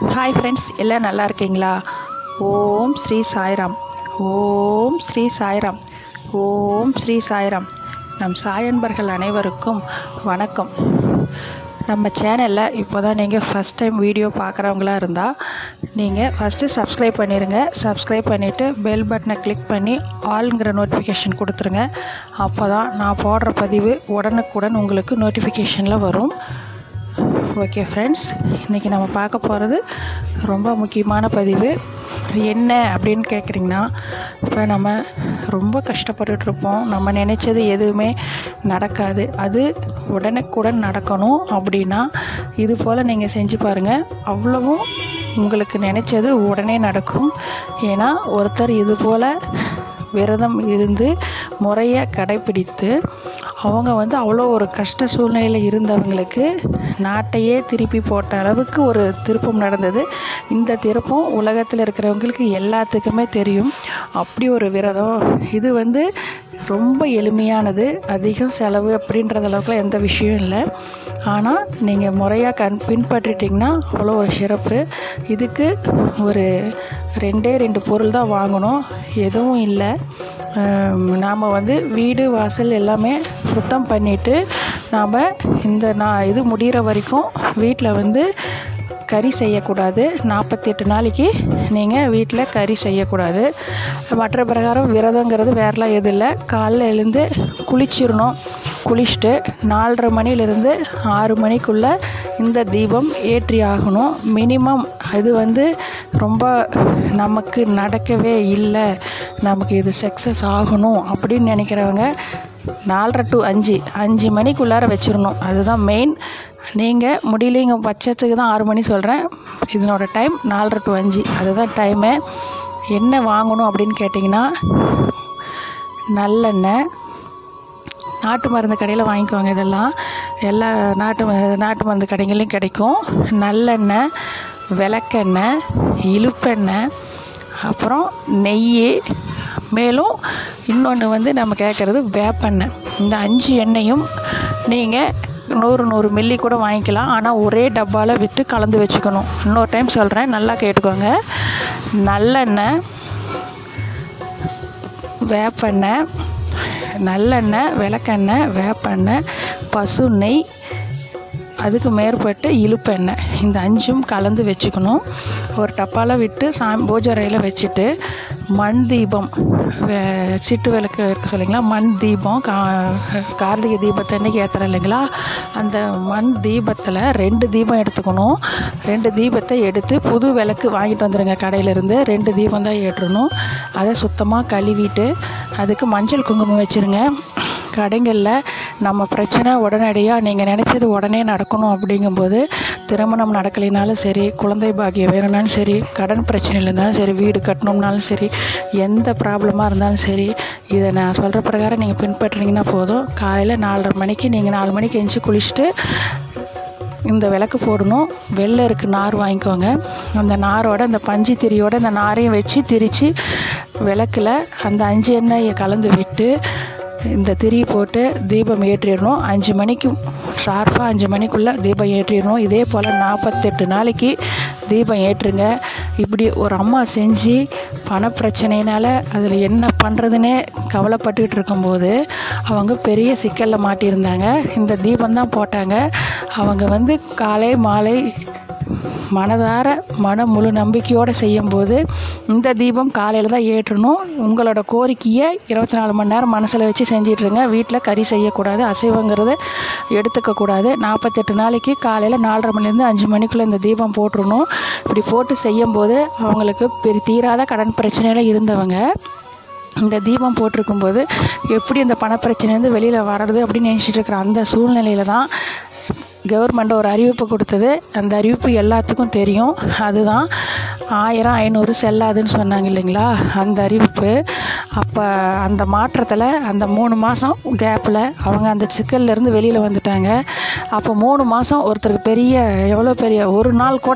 hi friends எல்லாம் நல்லா இருக்கீங்களா ஓம் ஸ்ரீ சாய்ராம் ஓம் ஸ்ரீ சாய்ராம் ஓம் ஸ்ரீ சாய்ராம் நம் சாயன்பர்கள் அனைவருக்கும் வணக்கம் நம்ம சேனலில் இப்போ தான் நீங்கள் ஃபஸ்ட் டைம் வீடியோ பார்க்குறவங்களா இருந்தால் நீங்கள் ஃபஸ்ட்டு சப்ஸ்கிரைப் பண்ணிடுங்க சப்ஸ்கிரைப் பண்ணிவிட்டு பெல் பட்டனை கிளிக் பண்ணி ஆளுங்கிற நோட்டிஃபிகேஷன் கொடுத்துருங்க அப்போ தான் நான் போடுற பதிவு உடனுக்குடன் உங்களுக்கு நோட்டிஃபிகேஷனில் வரும் ஓகே ஃப்ரெண்ட்ஸ் இன்றைக்கி நம்ம பார்க்க போகிறது ரொம்ப முக்கியமான பதிவு என்ன அப்படின்னு கேட்குறீங்கன்னா இப்போ நம்ம ரொம்ப கஷ்டப்பட்டுட்ருப்போம் நம்ம நினச்சது எதுவுமே நடக்காது அது உடனுக்குடன் நடக்கணும் அப்படின்னா இது போல் நீங்கள் செஞ்சு பாருங்கள் அவ்வளவும் உங்களுக்கு நினச்சது உடனே நடக்கும் ஏன்னா ஒருத்தர் இது போல் விரதம் இருந்து முறையை கடைப்பிடித்து அவங்க வந்து அவ்வளோ ஒரு கஷ்ட சூழ்நிலையில் இருந்தவங்களுக்கு நாட்டையே திருப்பி போட்ட அளவுக்கு ஒரு திருப்பம் நடந்தது இந்த திருப்பம் உலகத்தில் இருக்கிறவங்களுக்கு எல்லாத்துக்குமே தெரியும் அப்படி ஒரு விரதம் இது வந்து ரொம்ப எளிமையானது அதிகம் செலவு அப்படின்றது அளவுக்குலாம் எந்த விஷயம் இல்லை ஆனால் நீங்கள் முறையாக கண் பின்பற்றிட்டிங்கன்னா அவ்வளோ ஒரு சிறப்பு இதுக்கு ஒரு ரெண்டே ரெண்டு பொருள் தான் வாங்கணும் எதுவும் இல்லை நாம் வந்து வீடு வாசல் எல்லாமே சுத்தம் பண்ணிவிட்டு நாம் இந்த நான் இது முடிகிற வரைக்கும் வீட்டில் வந்து கறி செய்யக்கூடாது நாற்பத்தி எட்டு நாளைக்கு நீங்கள் வீட்டில் கறி செய்யக்கூடாது மற்ற பிரகாரம் விரதங்கிறது வேறெலாம் எதுவும் இல்லை காலைல எழுந்து குளிச்சிடணும் குளிச்சுட்டு நாலரை மணிலேருந்து ஆறு மணிக்குள்ளே இந்த தீபம் ஏற்றி ஆகணும் மினிமம் அது வந்து ரொம்ப நமக்கு நடக்கவே இல்லை நமக்கு இது சக்ஸஸ் ஆகணும் அப்படின்னு நினைக்கிறவங்க நாலரை டு அஞ்சு அஞ்சு மணிக்குள்ளார வச்சிடணும் அதுதான் மெயின் நீங்கள் முடியலைங்க பட்சத்துக்கு தான் ஆறு மணி சொல்கிறேன் இதனோட டைம் நாலரை டு அஞ்சு அதுதான் டைமு என்ன வாங்கணும் அப்படின்னு கேட்டிங்கன்னா நல்லெண்ணெய் நாட்டு மருந்து கடையில் வாங்கிக்குவாங்க இதெல்லாம் எல்லா நாட்டு ம- நாட்டு மருந்து கடைகள்லையும் கிடைக்கும் நல்லெண்ணெய் விளக்கெண்ணெய் இழுப்பெண்ணெய் அப்புறம் நெய் மேலும் இன்னொன்று வந்து நம்ம கேட்குறது வேப்பெண்ணெய் இந்த அஞ்சு எண்ணெயும் நீங்கள் நூறு நூறு மில்லி கூட வாங்கிக்கலாம் ஆனால் ஒரே டப்பாவில் விட்டு கலந்து வச்சுக்கணும் இன்னொரு டைம் சொல்கிறேன் நல்லா கேட்டுக்கோங்க நல்லெண்ணெய் வேப்பெண்ணெய் நல்லெண்ணெய் விளக்கெண்ணெய் வேப்பெண்ணெய் பசு நெய் அதுக்கு மேற்பட்டு இழுப்பெண்ணெய் இந்த அஞ்சும் கலந்து வச்சுக்கணும் ஒரு டப்பாவில் விட்டு சாமி பூஜை அறையில் வச்சுட்டு மண் தீபம் வே- சிட்டு விளக்கு இருக்கு சொல்லிங்களா மண் தீபம் கா கார்த்திகை தீபத்தை அன்னைக்கு ஏற்றுறோம் இல்லைங்களா அந்த மண் தீபத்தில் ரெண்டு தீபம் எடுத்துக்கணும் ரெண்டு தீபத்தை எடுத்து புது விளக்கு வாங்கிட்டு வந்துடுங்க கடையிலேருந்து ரெண்டு தீபம் தான் ஏற்றணும் அதை சுத்தமாக கழுவிட்டு அதுக்கு மஞ்சள் குங்குமம் வச்சுருங்க கடைகளில் நம்ம பிரச்சனை உடனடியாக நீங்கள் நினச்சது உடனே நடக்கணும் அப்படிங்கும்போது திருமணம் நடக்கலைனாலும் சரி குழந்தை பாக்கியம் வேணும்னாலும் சரி கடன் பிரச்சனையில் இருந்தாலும் சரி வீடு கட்டணும்னாலும் சரி எந்த ப்ராப்ளமாக இருந்தாலும் சரி இதை நான் சொல்கிற பிரகாரம் நீங்கள் பின்பற்றினீங்கன்னா போதும் காலையில் நாலரை மணிக்கு நீங்கள் நாலு மணிக்கு எந்திச்சு குளிச்சுட்டு இந்த விளக்கு போடணும் வெள்ளை இருக்கு நார் வாங்கிக்கோங்க அந்த நாரோட அந்த பஞ்சு திரியோட அந்த நாரையும் வச்சு திரித்து விளக்கில் அந்த அஞ்சு எண்ணெயை கலந்து விட்டு இந்த திரி போட்டு தீபம் ஏற்றிடணும் அஞ்சு மணிக்கு ஷார்ப்பாக அஞ்சு மணிக்குள்ளே தீபம் ஏற்றிடணும் இதே போல் நாற்பத்தெட்டு நாளைக்கு தீபம் ஏற்றுங்க இப்படி ஒரு அம்மா செஞ்சு பணப்பிரச்சனையினால் அதில் என்ன பண்ணுறதுனே கவலைப்பட்டுக்கிட்டு இருக்கும்போது அவங்க பெரிய சிக்கலில் மாட்டியிருந்தாங்க இந்த தீபம் தான் போட்டாங்க அவங்க வந்து காலை மாலை மனதார மன முழு நம்பிக்கையோடு செய்யும்போது இந்த தீபம் காலையில் தான் ஏற்றணும் உங்களோட கோரிக்கையை இருபத்தி நாலு மணி நேரம் மனசில் வச்சு செஞ்சிட்ருங்க வீட்டில் கறி செய்யக்கூடாது அசைவங்கிறத எடுத்துக்கக்கூடாது நாற்பத்தெட்டு நாளைக்கு காலையில் நாலரை மணிலேருந்து அஞ்சு மணிக்குள்ளே இந்த தீபம் போட்டுறணும் இப்படி போட்டு செய்யும்போது அவங்களுக்கு பெரிய தீராத கடன் பிரச்சனையில் இருந்தவங்க இந்த தீபம் போட்டிருக்கும்போது எப்படி இந்த பணப்பிரச்சனைலேருந்து வெளியில் வர்றது அப்படின்னு நினச்சிட்டு இருக்கிற அந்த சூழ்நிலையில் தான் கவர்மெண்ட் ஒரு அறிவிப்பு கொடுத்தது அந்த அறிவிப்பு எல்லாத்துக்கும் தெரியும் அதுதான் ஆயிரம் ஐநூறு செல்லாதுன்னு சொன்னாங்க இல்லைங்களா அந்த அறிவிப்பு அப்போ அந்த மாற்றத்தில் அந்த மூணு மாதம் கேப்பில் அவங்க அந்த சிக்கல்லேருந்து வெளியில் வந்துட்டாங்க அப்போ மூணு மாதம் ஒருத்தருக்கு பெரிய எவ்வளோ பெரிய ஒரு நாள் கூட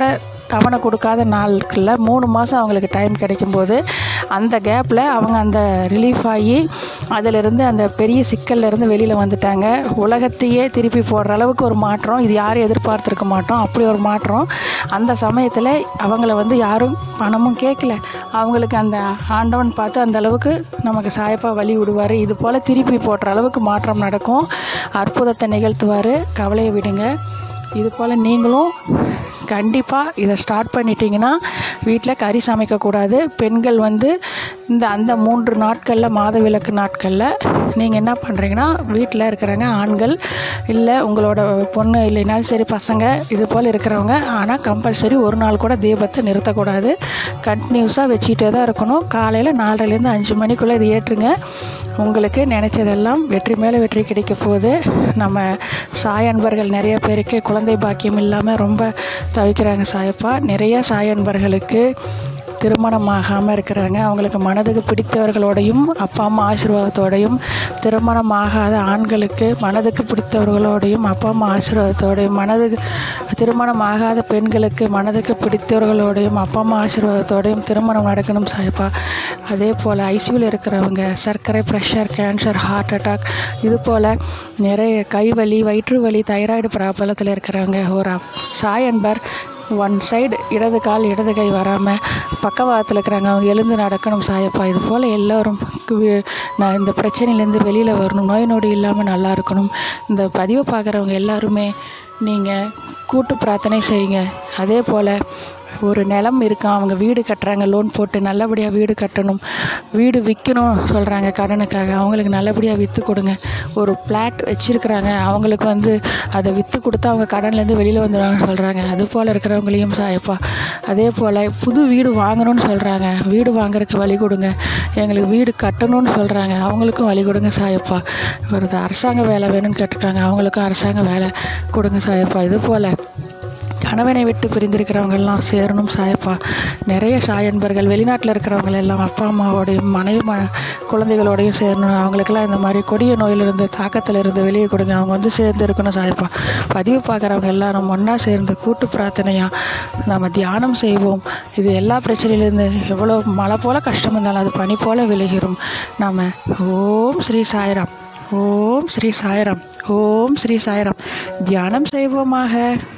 தவணை கொடுக்காத நாட்களில் மூணு மாதம் அவங்களுக்கு டைம் கிடைக்கும்போது அந்த கேப்பில் அவங்க அந்த ரிலீஃப் ஆகி அதிலிருந்து அந்த பெரிய சிக்கல்ல இருந்து வெளியில் வந்துட்டாங்க உலகத்தையே திருப்பி போடுற அளவுக்கு ஒரு மாற்றம் இது யாரும் எதிர்பார்த்துருக்க மாட்டோம் அப்படி ஒரு மாற்றம் அந்த சமயத்தில் அவங்கள வந்து யாரும் பணமும் கேட்கல அவங்களுக்கு அந்த ஆண்டவன் பார்த்து அந்த அளவுக்கு நமக்கு சாயப்பா வழி விடுவார் இது போல் திருப்பி போடுற அளவுக்கு மாற்றம் நடக்கும் அற்புதத்தை நிகழ்த்துவார் கவலையை விடுங்க இது போல் நீங்களும் கண்டிப்பாக இதை ஸ்டார்ட் பண்ணிட்டீங்கன்னா வீட்டில் கறி சமைக்கக்கூடாது பெண்கள் வந்து இந்த அந்த மூன்று நாட்களில் மாதவிலக்கு நாட்களில் நீங்கள் என்ன பண்ணுறீங்கன்னா வீட்டில் இருக்கிறவங்க ஆண்கள் இல்லை உங்களோட பொண்ணு இல்லைனாலும் சரி பசங்க இது போல் இருக்கிறவங்க ஆனால் கம்பல்சரி ஒரு நாள் கூட தீபத்தை நிறுத்தக்கூடாது கண்டினியூஸாக வச்சுக்கிட்டே தான் இருக்கணும் காலையில் நாலரைலேருந்து அஞ்சு மணிக்குள்ளே இது ஏற்றுங்க உங்களுக்கு நினச்சதெல்லாம் வெற்றி மேலே வெற்றி கிடைக்க போகுது நம்ம சாய் அன்பர்கள் நிறைய பேருக்கு குழந்தை பாக்கியம் இல்லாமல் ரொம்ப தவிக்கிறாங்க சாயப்பா நிறைய சாய் அன்பர்களுக்கு திருமணம் ஆகாமல் இருக்கிறாங்க அவங்களுக்கு மனதுக்கு பிடித்தவர்களோடையும் அப்பா அம்மா ஆசீர்வாதத்தோடையும் திருமணம் ஆகாத ஆண்களுக்கு மனதுக்கு பிடித்தவர்களோடையும் அப்பா அம்மா ஆசீர்வாதத்தோடையும் மனதுக்கு திருமணம் ஆகாத பெண்களுக்கு மனதுக்கு பிடித்தவர்களோடையும் அப்பா அம்மா ஆசீர்வாதத்தோடையும் திருமணம் நடக்கணும் சாயப்பா அதே போல் ஐசியூவில் இருக்கிறவங்க சர்க்கரை ப்ரெஷர் கேன்சர் ஹார்ட் அட்டாக் இது போல் நிறைய கைவலி வயிற்று வலி தைராய்டு ப்ராப்ளத்தில் இருக்கிறவங்க ஒரு சாய் அன்பர் ஒன் சைடு இடது கால் இடது கை வராமல் பக்கவாதத்தில் இருக்கிறாங்க அவங்க எழுந்து நடக்கணும் சாயப்பா இது போல் எல்லோரும் கு- நான் இந்த பிரச்சனையிலேருந்து வெளியில் வரணும் நோய் நொடி இல்லாமல் நல்லா இருக்கணும் இந்த பதிவை பார்க்குறவங்க எல்லாருமே நீங்கள் கூட்டு பிரார்த்தனை செய்யுங்க அதே போல் ஒரு நிலம் இருக்கான் அவங்க வீடு கட்டுறாங்க லோன் போட்டு நல்லபடியாக வீடு கட்டணும் வீடு விற்கணும் சொல்கிறாங்க கடனுக்காக அவங்களுக்கு நல்லபடியாக விற்று கொடுங்க ஒரு பிளாட் வச்சுருக்குறாங்க அவங்களுக்கு வந்து அதை விற்று கொடுத்தா அவங்க கடன்லேருந்து வெளியில் வந்துடுவாங்கன்னு சொல்கிறாங்க அது போல் இருக்கிறவங்களையும் சாயப்பா அதே போல் புது வீடு வாங்கணும்னு சொல்கிறாங்க வீடு வாங்குறதுக்கு வழி கொடுங்க எங்களுக்கு வீடு கட்டணும்னு சொல்கிறாங்க அவங்களுக்கும் வழி கொடுங்க சாயப்பா ஒரு அரசாங்க வேலை வேணும்னு கேட்டிருக்காங்க அவங்களுக்கும் அரசாங்க வேலை கொடுங்க சாயப்பா இது போல் கணவனை விட்டு பிரிந்திருக்கிறவங்கெல்லாம் சேரணும் சாயப்பா நிறைய சாயன்பர்கள் வெளிநாட்டில் இருக்கிறவங்க எல்லாம் அப்பா அம்மாவோடையும் மனைவி ம குழந்தைகளோடையும் சேரணும் அவங்களுக்கெல்லாம் இந்த மாதிரி கொடிய நோயிலிருந்து தாக்கத்திலிருந்து வெளியே கொடுங்க அவங்க வந்து சேர்ந்து இருக்கணும் சாயப்பா பதிவு பார்க்குறவங்க எல்லாரும் ஒன்றா சேர்ந்து கூட்டு பிரார்த்தனையாக நம்ம தியானம் செய்வோம் இது எல்லா பிரச்சனையிலேருந்து எவ்வளோ மழை போல் கஷ்டம் இருந்தாலும் அது பனி போல் விலகிரும் நாம் ஓம் ஸ்ரீ சாய்ராம் ஓம் ஸ்ரீ சாய்ராம் ஓம் ஸ்ரீ சாய்ராம் தியானம் செய்வோமாக